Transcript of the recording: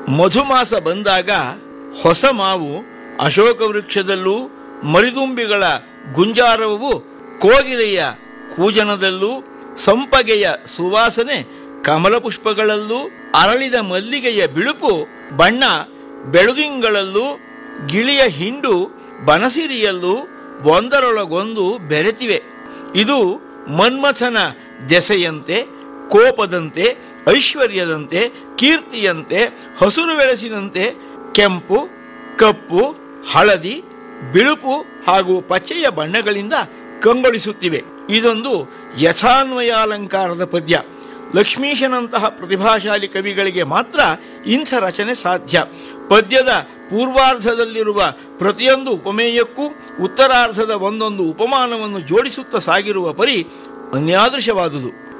ಮಧುಮಾಸ ಬಂದಾಗ ಹೊಸ ಮಾವು ಅಶೋಕ ವೃಕ್ಷದಲ್ಲೂ ಮರಿದುಂಬಿಗಳ ಗುಂಜಾರವವು ಕೋಗಿಲೆಯ ಕೂಜನದಲ್ಲೂ ಸಂಪಗೆಯ ಸುವಾಸನೆ ಕಮಲ ಪುಷ್ಪಗಳಲ್ಲೂ ಅರಳಿದ ಮಲ್ಲಿಗೆಯ ಬಿಳುಪು ಬಣ್ಣ ಬೆಳುದಿಂಗಳಲ್ಲೂ ಗಿಳಿಯ ಹಿಂಡು ಬನಸಿರಿಯಲ್ಲೂ ಒಂದರೊಳಗೊಂದು ಬೆರೆತಿವೆ ಇದು ಮನ್ಮಥನ ದೆಸೆಯಂತೆ ಕೋಪದಂತೆ ಐಶ್ವರ್ಯದಂತೆ ಕೀರ್ತಿಯಂತೆ ಹಸುರು ಬೆಳೆಸಿನಂತೆ ಕೆಂಪು ಕಪ್ಪು ಹಳದಿ ಬಿಳುಪು ಹಾಗೂ ಪಚ್ಚೆಯ ಬಣ್ಣಗಳಿಂದ ಕಂಗೊಳಿಸುತ್ತಿವೆ ಇದೊಂದು ಯಥಾನ್ವಯಾಲಂಕಾರದ ಪದ್ಯ ಲಕ್ಷ್ಮೀಶನಂತಹ ಪ್ರತಿಭಾಶಾಲಿ ಕವಿಗಳಿಗೆ ಮಾತ್ರ ಇಂಥ ರಚನೆ ಸಾಧ್ಯ ಪದ್ಯದ ಪೂರ್ವಾರ್ಧದಲ್ಲಿರುವ ಪ್ರತಿಯೊಂದು ಉಪಮೇಯಕ್ಕೂ ಉತ್ತರಾರ್ಧದ ಒಂದೊಂದು ಉಪಮಾನವನ್ನು ಜೋಡಿಸುತ್ತಾ ಸಾಗಿರುವ ಪರಿ ಅನ್ಯಾದೃಶವಾದುದು